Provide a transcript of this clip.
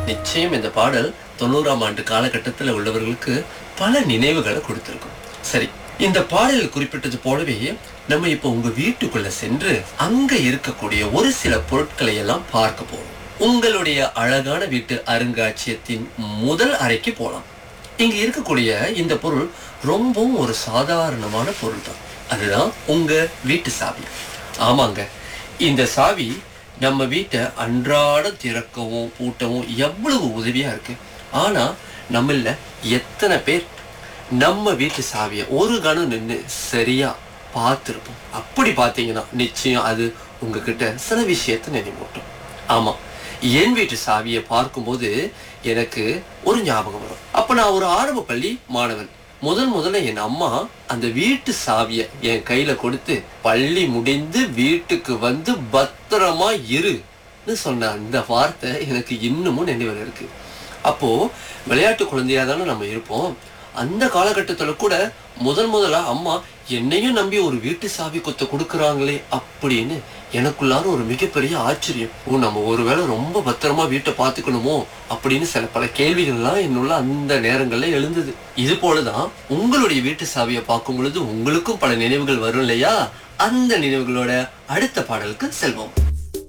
நிச்சயம் இந்த பாடல் தொண்ணூறாம் ஆண்டு காலகட்டத்தில் உள்ளவர்களுக்கு பல நினைவுகளை கொடுத்திருக்கும் சரி இந்த பாடலில் குறிப்பிட்டது போலவே நம்ம இப்போ உங்க வீட்டுக்குள்ள சென்று அங்க இருக்கக்கூடிய ஒரு சில பொருட்களை எல்லாம் பார்க்க போறோம் உங்களுடைய அழகான வீட்டு அருங்காட்சியகத்தின் முதல் அறைக்கு போலாம் இங்க இருக்கக்கூடிய இந்த பொருள் ரொம்பவும் ஒரு சாதாரணமான பொருள் தான் அதுதான் உங்க வீட்டு சாவி ஆமாங்க இந்த சாவி நம்ம வீட்டை அன்றாடம் திறக்கவும் பூட்டவும் எவ்வளவு உதவியா இருக்கு ஆனா நம்மள எத்தனை பேர் நம்ம வீட்டு சாவியை ஒரு கணம் நின்று சரியா பார்த்துருப்போம் அப்படி பார்த்தீங்கன்னா நிச்சயம் அது உங்ககிட்ட சில விஷயத்தை நினைவூட்டும் ஆமா என் வீட்டு சாவியை பார்க்கும்போது எனக்கு ஒரு ஞாபகம் வரும் அப்ப நான் ஒரு ஆரம்ப பள்ளி மாணவன் முதல் முதல்ல என் அம்மா அந்த வீட்டு சாவியை என் கையில கொடுத்து பள்ளி முடிந்து வீட்டுக்கு வந்து பத்திரமா இருன்னு சொன்ன அந்த வார்த்தை எனக்கு இன்னமும் நினைவில் இருக்கு அப்போ விளையாட்டு குழந்தையா தானே நம்ம இருப்போம் அந்த காலகட்டத்துல கூட முதல் முதலா அம்மா என்னையும் நம்பி ஒரு வீட்டு சாவி கொத்த கொடுக்கறாங்களே அப்படின்னு எனக்குள்ளார ஒரு மிகப்பெரிய ஆச்சரியம் ஓ நம்ம ஒருவேளை ரொம்ப பத்திரமா வீட்டை பார்த்துக்கணுமோ அப்படின்னு சில பல கேள்விகள்லாம் என்னுள்ள அந்த நேரங்கள்ல எழுந்தது இது போலதான் உங்களுடைய வீட்டு சாவியை பார்க்கும் பொழுது உங்களுக்கும் பல நினைவுகள் வரும் இல்லையா அந்த நினைவுகளோட அடுத்த பாடலுக்கு செல்வோம்